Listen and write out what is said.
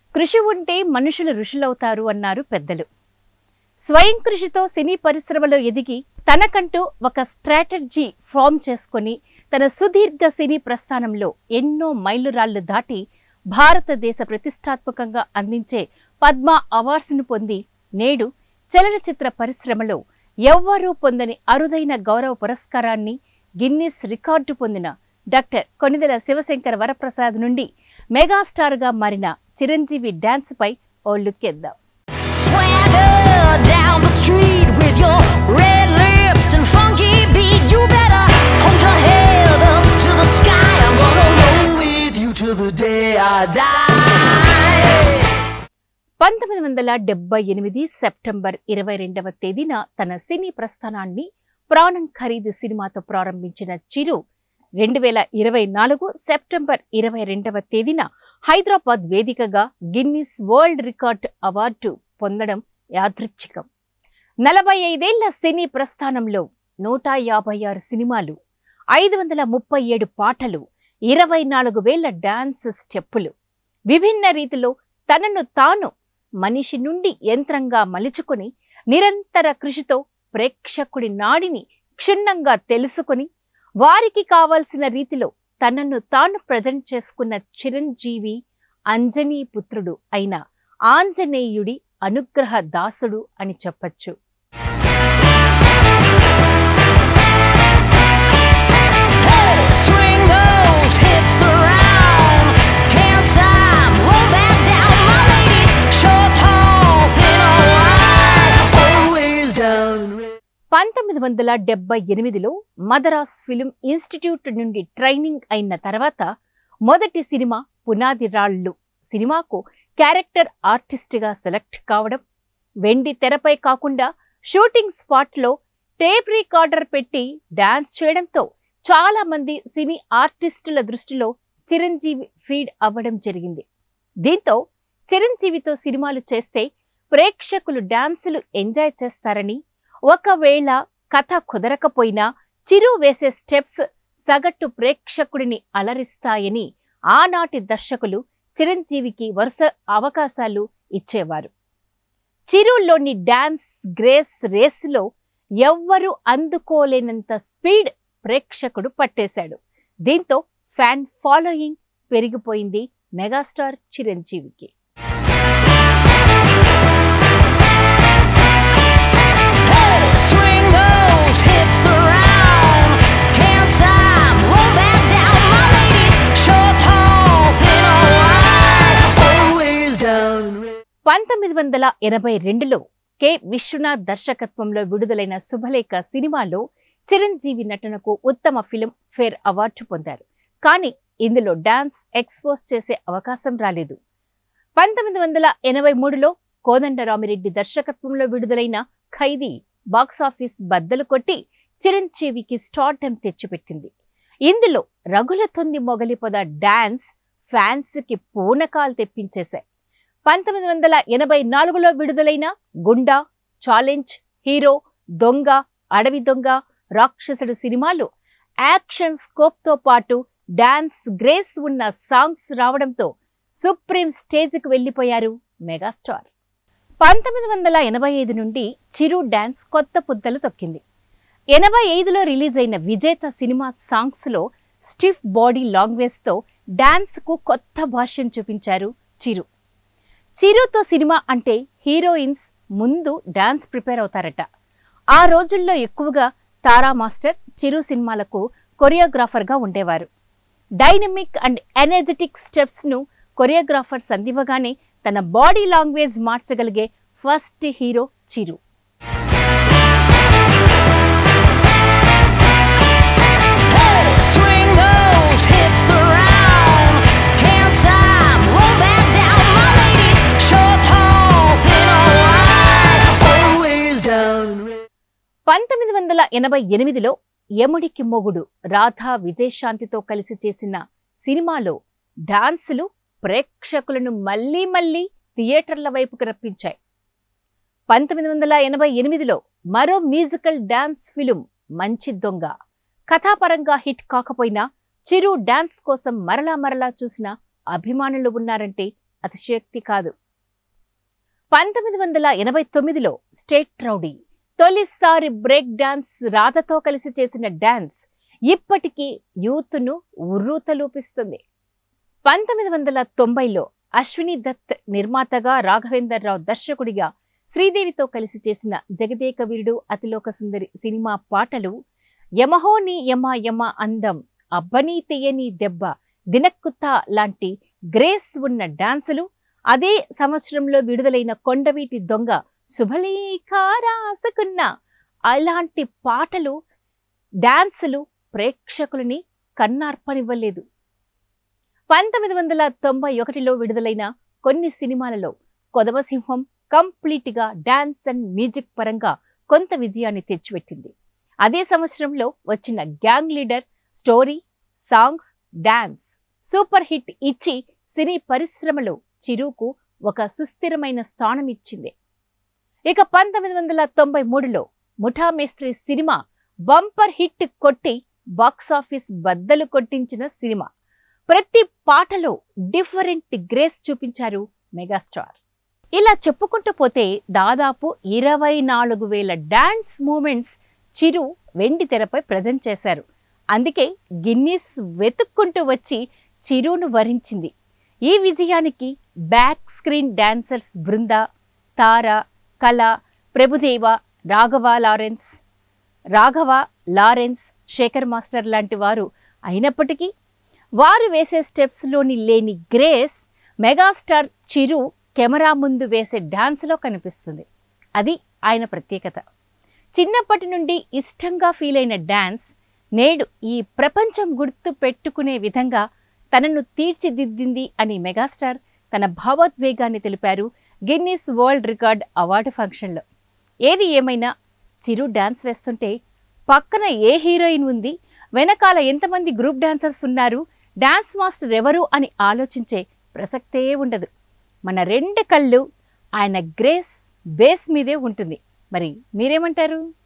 కృషి ఉంటే మనుషులు ఋషులవుతారు అన్నారు పెద్దలు స్వయం కృషితో సినీ పరిశ్రమలో ఎదిగి తనకంటూ ఒక స్ట్రాటజీ ఫామ్ చేసుకొని తన సుదీర్ఘ సినీ ప్రస్థానంలో ఎన్నో మైలురాళ్లు దాటి భారతదేశ ప్రతిష్టాత్మకంగా అందించే పద్మ అవార్డ్స్ను పొంది నేడు చలనచిత్ర పరిశ్రమలో ఎవ్వరూ పొందని అరుదైన గౌరవ పురస్కారాన్ని గిన్నిస్ రికార్డు పొందిన డాక్టర్ కొనిదెల శివశంకర వరప్రసాద్ నుండి మెగాస్టార్గా మారిన చిరంజీవి డాన్స్ పై ఓ లుక్ ఎద్దాం Swagger down the street with your red lips and funky beat. You better hold your head up to the sky. I'm gonna roll with you till the day I die. పంతొమ్మిది వందల డెబ్బై ఎనిమిది September ఇరవై రెండవ తేదీన తన సినీ ప్రస్థానాన్ని ప్రాణం ఖరీదు సినిమాతో ప్రారంభించిన చిరు రెండు వేల ఇరవై నాలుగు సెప్టెంబర్ ఇరవై రెండవ తేదీన హైదరాబాద్ వేదికగా గిన్నిస్ వరల్డ్ రికార్డ్ అవార్డు పొందడం యాదృచ్ఛికం నలభై ఐదేళ్ల సినీ ప్రస్థానంలో నూట యాభై ఆరు సినిమాలు ఐదు వందల ముప్పై ఏడు పాటలు ఇరవై నాలుగు వేల డాన్స్ స్టెప్పులు విభిన్న రీతిలో తనను తాను మనిషి నుండి యంత్రంగా మలుచుకొని నిరంతర కృషితో ప్రేక్షకుడి నాడిని క్షుణ్ణంగా తెలుసుకొని వారికి కావాల్సిన రీతిలో తనను తాను ప్రజెంట్ చేసుకున్న చిరంజీవి అంజనీ పుత్రుడు అయిన ఆంజనేయుడి అనుగ్రహ దాసుడు అని చెప్పచ్చు Hey, swing those hips around. Can't stop, roll back down, my ladies. Short, tall, thin or wide, always down and ready. పంతొమ్మిది వందల డెబ్బై ఎనిమిదిలో మదరాస్ ఫిలిం ఇన్స్టిట్యూట్ నుండి ట్రైనింగ్ అయిన తర్వాత మొదటి సినిమా పునాది రాళ్ళు సినిమాకు క్యారెక్టర్ ఆర్టిస్ట్గా సెలెక్ట్ కావడం వెండి తెరపై కాకుండా షూటింగ్ స్పాట్లో టేప్ రికార్డర్ పెట్టి డాన్స్ చేయడంతో చాలా మంది సినీ ఆర్టిస్టుల దృష్టిలో చిరంజీవి ఫీడ్ అవ్వడం జరిగింది దీంతో చిరంజీవితో సినిమాలు చేస్తే ప్రేక్షకులు డాన్సులు ఎంజాయ్ చేస్తారని ఒకవేళ కథ కుదరకపోయినా చిరు వేసే స్టెప్స్ సగటు ప్రేక్షకుడిని అలరిస్తాయని ఆనాటి దర్శకులు చిరంజీవికి వరుస అవకాశాలు ఇచ్చేవారు చిరులోని డాన్స్ గ్రేస్ రేసులో ఎవ్వరూ అందుకోలేనంత స్పీడ్ ప్రేక్షకుడు పట్టేశాడు దీంతో ఫ్యాన్ ఫాలోయింగ్ పెరిగిపోయింది మెగాస్టార్ చిరంజీవికి Hey, swing those hips around. Can't stop, roll back down, my ladies. Short, tall, thin or wide, always down and ready. పంతొమ్మిది వందల ఎనభై రెండులో కె విశ్వనాథ్ దర్శకత్వంలో విడుదలైన శుభలేఖ సినిమాలో చిరంజీవి నటనకు ఉత్తమ ఫిలిం ఫేర్ అవార్డు పొందారు కానీ ఇందులో డాన్స్ ఎక్స్పోజ్ చేసే అవకాశం రాలేదు పంతొమ్మిది వందల ఎనభై మూడులో కోదండరామిరెడ్డి దర్శకత్వంలో విడుదలైన ఖైదీ బాక్సాఫీస్ బద్దలు కొట్టి చిరంజీవికి స్టార్టం తెచ్చిపెట్టింది ఇందులో రఘుల తొంది మొగలిపొద డాన్స్ ఫ్యాన్స్కి పూనకాలు తెప్పించేశాయి పంతొమ్మిది వందల ఎనభై నాలుగులో విడుదలైన గుండా ఛాలెంజ్ హీరో దొంగ అడవి దొంగ రాక్షసుడు సినిమాలు యాక్షన్ స్కోప్తో పాటు డాన్స్ గ్రేస్ ఉన్న సాంగ్స్ రావడంతో సుప్రీం స్టేజ్కి వెళ్ళిపోయారు మెగాస్టార్ పంతొమ్మిది వందల ఎనభై ఐదు నుండి చిరు డాన్స్ కొత్త పుద్దలు తొక్కింది ఎనభై ఐదులో రిలీజ్ అయిన విజేత సినిమా సాంగ్స్లో స్టిఫ్ బాడీ లాంగ్వేజ్తో డాన్స్కు కొత్త భాష్యం చూపించారు చిరు చిరుతో సినిమా అంటే హీరోయిన్స్ ముందు డాన్స్ ప్రిపేర్ అవుతారట ఆ రోజుల్లో ఎక్కువగా తారా మాస్టర్ చిరు సినిమాలకు కొరియోగ్రాఫర్గా ఉండేవారు డైనమిక్ అండ్ ఎనర్జెటిక్ స్టెప్స్ను కొరియోగ్రాఫర్స్ అందివ్వగానే తన బాడీ లాంగ్వేజ్ మార్చగలిగే first hero Chiru Hey, swing those hips around. Can't stop, roll back down, my ladies. Short, tall, thin or wide, always down and ready. పంతొమ్మిది వందల ఎనభై ఎనిమిదిలో యముడికి మొగుడు రాధా విజయశాంతితో కలిసి చేసిన సినిమాలో డాన్సులు ప్రేక్షకులను మళ్లీ మళ్లీ థియేటర్ల వైపుకు రప్పించాయి పంతొమ్మిది వందల ఎనభై ఎనిమిదిలో మరో మ్యూజికల్ డాన్స్ ఫిలిం మంచి దొంగ కథాపరంగా హిట్ కాకపోయినా చిరు డాన్స్ కోసం మరలా మరలా చూసిన అభిమానులు ఉన్నారంటే అతిశయోక్తి కాదు పంతొమ్మిది వందల ఎనభై తొమ్మిదిలో స్టేట్ రౌడీ తొలిసారి బ్రేక్ డాన్స్ రాధతో కలిసి చేసిన డాన్స్ ఇప్పటికీ యూత్ను ఉర్రూతలూపిస్తుంది పంతొమ్మిది వందల తొంభైలో అశ్విని దత్ నిర్మాతగా రాఘవేందర్ రావు దర్శకుడిగా శ్రీదేవితో కలిసి చేసిన జగదేక వీరుడు అతిలోక సుందరి సినిమా పాటలు యమహోని యమ యమ అందం అబ్బని తెయ్యని దెబ్బ దినక్కుత్తా లాంటి గ్రేస్ ఉన్న డాన్సులు అదే సంవత్సరంలో విడుదలైన కొండవీటి దొంగ శుభలేఖ రాసుకున్న అలాంటి పాటలు డాన్సులు ప్రేక్షకులని కన్నార్పనివ్వలేదు పంతొమ్మిది వందల తొంభై ఒకటిలో విడుదలైన కొన్ని సినిమాలలో కొదవసింహం కంప్లీట్ గా డాన్స్ అండ్ మ్యూజిక్ పరంగా కొంత విజయాన్ని తెచ్చిపెట్టింది అదే సంవత్సరంలో వచ్చిన gang leader story songs dance super hit ఇచ్చి సినీ పరిశ్రమలో చిరుకు ఒక సుస్థిరమైన స్థానం ఇచ్చింది ఇక పంతొమ్మిది వందల తొంభై మూడులో ముఠా మేస్త్రి సినిమా బంపర్ హిట్ కొట్టి బాక్సాఫీస్ బద్దలు కొట్టించిన సినిమా ప్రతి పాటలో డిఫరెంట్ గ్రేస్ చూపించారు మెగాస్టార్ ఇలా చెప్పుకుంటూ పోతే దాదాపు ఇరవై నాలుగు వేల డాన్స్ మూమెంట్స్ చిరు వెండి తెరపై ప్రజెంట్ చేశారు అందుకే గిన్నీస్ వెతుక్కుంటూ వచ్చి చిరును వరించింది ఈ విజయానికి back screen dancers Brinda Tara Kala Prabhudeva Raghava Lawrence Raghava Lawrence Sekhar master లాంటి వారు అయినప్పటికీ వారు వేసే స్టెప్స్లోని లేని గ్రేస్ మెగాస్టార్ చిరు కెమెరా ముందు వేసే డాన్స్లో కనిపిస్తుంది అది ఆయన ప్రత్యేకత చిన్నప్పటి నుండి ఇష్టంగా ఫీల్ అయిన డాన్స్ నేడు ఈ ప్రపంచం గుర్తు పెట్టుకునే విధంగా తనను తీర్చిదిద్దింది అని మెగాస్టార్ తన భావోద్వేగాన్ని తెలిపారు గిన్నీస్ వరల్డ్ రికార్డ్ అవార్డు ఫంక్షన్లో ఏది ఏమైనా చిరు డాన్స్ వేస్తుంటే పక్కన ఏ హీరోయిన్ ఉంది వెనకాల ఎంతమంది గ్రూప్ డాన్సర్స్ ఉన్నారు డాన్స్ మాస్టర్ ఎవరు అని ఆలోచించే ప్రసక్తే ఉండదు మన రెండు కళ్ళు ఆయన గ్రేస్ బేస్ మీదే ఉంటుంది మరి మీరేమంటారు